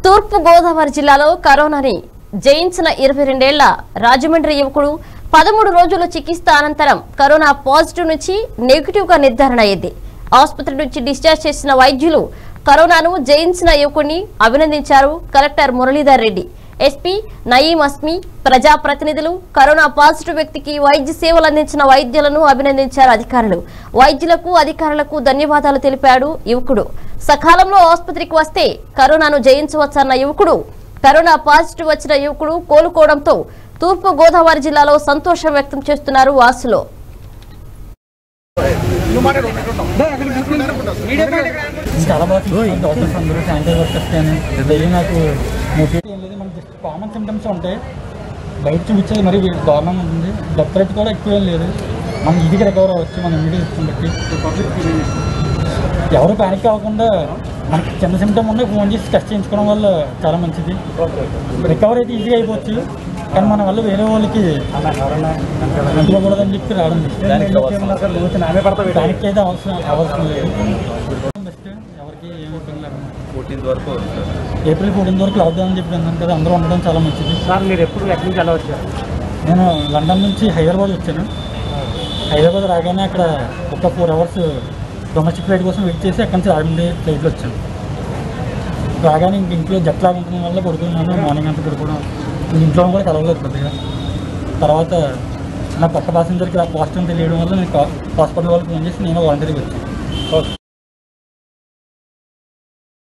తూర్పు గోదావరి జిల్లాలో కరోనాని జయించిన ఇరవై రెండేళ్ల రాజమండ్రి యువకుడు పదమూడు రోజుల చికిత్స అనంతరం కరోనా పాజిటివ్ నుంచి నెగిటివ్ గా నిర్ధారణ అయింది ఆసుపత్రి నుంచి డిశ్చార్జ్ చేసిన వైద్యులు కరోనాను జయించిన యువకుడిని అభినందించారు కలెక్టర్ మురళీధర్ రెడ్డి ఎస్పీ నయీం అస్మి ప్రజాప్రతినిధులు కరోనా పాజిటివ్ వ్యక్తికి వైద్య సేవలు అందించిన వైద్యులను అభినందించారు అధికారులు వైద్యులకు అధికారులకు ధన్యవాదాలు తెలిపాడు యువకుడు సకాలంలో ఆసుపత్రికి వస్తే కరోనాను జయించవచ్చన్న యువకుడు కరోనా పాజిటివ్ వచ్చిన యువకుడు కోలుకోవడంతో తూర్పు గోదావరి జిల్లాలో సంతోషం వ్యక్తం చేస్తున్నారు వాసులు చాలా బాగా చూసుకుంటాం డాక్టర్స్ అందరూ శానిటైజ్ వర్కర్స్ కానీ డైలీ నాకు మోటివేట్ ఏం లేదు మనకి జస్ట్ కామన్ సిమ్టమ్స్ ఉంటాయి బయట చూపించేది మరి దారుణంగా ఉంటుంది డెత్ రేట్ కూడా ఎక్కువ ఏం లేదు మనం ఈజీగా రికవర్ అవ్వచ్చు మన ఇమ్యూనిటీ బట్టి ఎవరు ప్యానిక్ అవ్వకుండా మనకి చిన్న సిమ్టమ్ ఉన్నా ఫోన్ చేసి టెస్ట్ చేయించుకోవడం వల్ల చాలా మంచిది రికవర్ అయితే ఈజీగా అయిపోవచ్చు కానీ మన వల్ల వేరే వాళ్ళకి ఉండకూడదని చెప్పి రావడం ప్యానిక్ అయితే అవసరం అవసరం లేదు బెస్ట్ ఎవరికి ఏమి ఇబ్బంది లేకుండా ఫోర్టీన్త్ వరకు ఉంది సార్ ఏప్రిల్ ఫోర్టీన్త్ వరకు లాక్డౌన్ అని చెప్పి అన్నాను కదా అందరూ ఉండడం చాలా మంచిది సార్ మీరు ఎప్పుడు ఎక్కడి నుంచి ఎలా వచ్చారు నేను లండన్ నుంచి హైదరాబాద్ వచ్చాను హైదరాబాద్ రాగానే అక్కడ ఒక ఫోర్ అవర్స్ డొమెస్టిక్ ఫ్లైట్ కోసం వెయిట్ చేసి అక్కడి నుంచి రాజమండ్రి ఫ్లైట్లో వచ్చాను రాగానే ఇంక ఇంట్లో జట్ లాగా ఉండడం వల్ల పడుకున్నాను మార్నింగ్ అంతా పడుకోవడం ఇంక ఇంట్లో కూడా కలవలేదు కొద్దిగా తర్వాత నా పక్క ప్యాసింజర్కి ఆ పాజిటివ్ తెలియడం వల్ల నేను హాస్పిటల్ వాళ్ళకి ఫోన్ చేసి నేను వాలంటీర్కి వచ్చాను